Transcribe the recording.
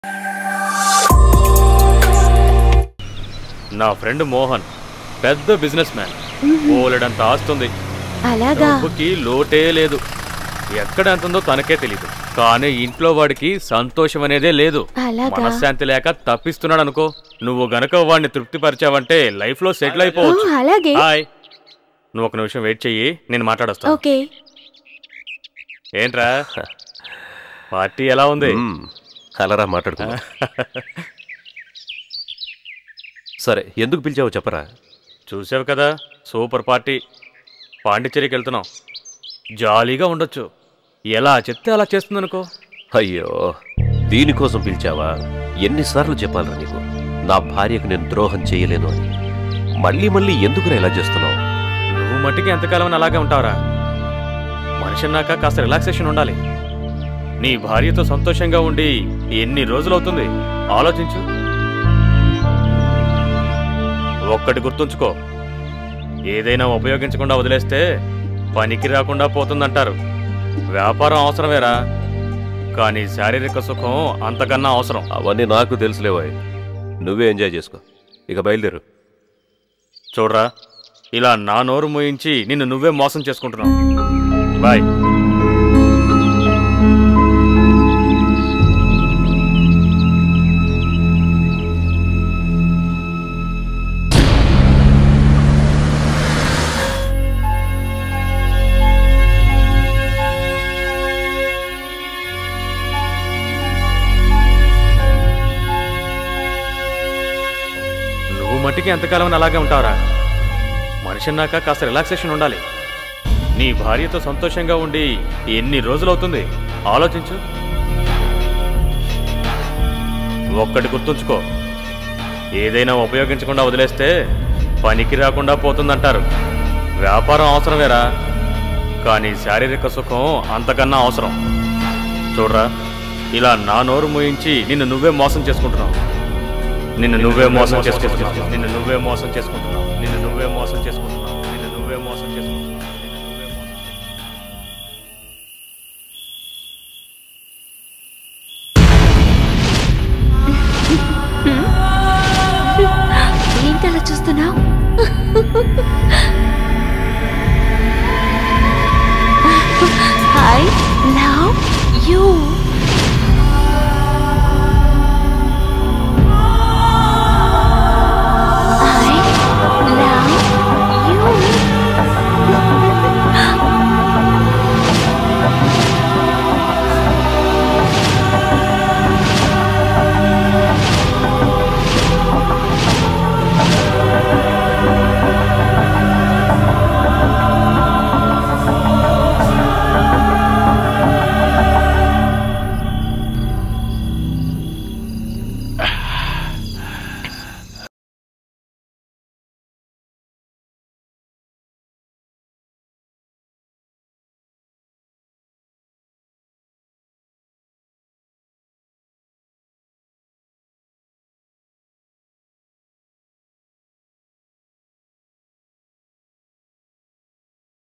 నా ఫ్రెండ్ మోహన్ పెద్ద business man బోలెడంత ఆస్తుంది అలాగా డబ్బుకి లోటే లేదు ఎక్కడ ఎంత ఉందో తనకే తెలీదు కానీ ఇంట్లో వాడికి సంతోషం అనేదే లేదు అలాగా మనశ్శాంతి లేక తప్పిస్తున్నాడు అనుకో నువ్వు గనక వాడిని తృప్తిపరిచావంటే లైఫ్ లో సెటిల్ ఓ, అయిపోవచ్చు అలాగే హాయ్ నువ్వు ఒక నిమిషం వెయిట్ చెయ్యి నేను మాట్లాడొస్తాను ఓకే ఏంట్రా పార్టీ ఎలా ఉంది మ్మ్. అలరా మాట్లాడుకుందాం సరే ఎందుకు పిలిచావో చెప్పరా చూసావు కదా సూపర్ పార్టీ పాండిచ్చేరికి వెళ్తున్నాం జాలీగా ఉండొచ్చు ఎలా చెప్తే అలా చేస్తుందనుకో అయ్యో దీనికోసం పిలిచావా ఎన్నిసార్లు చెప్పాలరా నీకు నా భార్యకు నేను ద్రోహం చేయలేను అని మళ్ళీ మళ్ళీ ఎందుకురా ఇలా చేస్తున్నావు నువ్వు మట్టికి ఎంతకాలం అలాగే ఉంటావురా మనిషి అన్నాక కాస్త రిలాక్సేషన్ ఉండాలి నీ భార్యతో సంతోషంగా ఉండి ఎన్ని రోజులవుతుంది ఆలోచించు ఒక్కటి గుర్తుంచుకో ఏదైనా ఉపయోగించకుండా వదిలేస్తే పనికి రాకుండా పోతుందంటారు వ్యాపారం అవసరమేరా కానీ శారీరక సుఖం అంతకన్నా అవసరం అవన్నీ నాకు తెలుసులేవాయ్ నువ్వే ఎంజాయ్ చేసుకో ఇక బయలుదేరు చూడరా ఇలా నా నోరు మూయించి నిన్ను నువ్వే మోసం చేసుకుంటున్నావు బాయ్ నువ్వు మట్టికి ఎంతకాలం అలాగే ఉంటావురా మనిషి అన్నాక కాస్త రిలాక్సేషన్ ఉండాలి నీ భార్యతో సంతోషంగా ఉండి ఎన్ని రోజులవుతుంది ఆలోచించు ఒక్కటి గుర్తుంచుకో ఏదైనా ఉపయోగించకుండా వదిలేస్తే పనికి రాకుండా పోతుందంటారు వ్యాపారం అవసరమేరా కానీ శారీరక సుఖం అంతకన్నా అవసరం చూడరా ఇలా నా నోరు మూయించి నిన్ను నువ్వే మోసం చేసుకుంటున్నావు నిన్ను నువ్వే మోసం చేసుకుంటున్నావు నిన్ను నువ్వే మోసం చేసుకుంటున్నావు నిన్ను నువ్వే మోసం చేసుకుంటున్నావు నిన్ను నువ్వే మోసం చేసుకుంటున్నావు నిన్ను నువ్వే మోసం ఏంటలా చూస్తున్నావు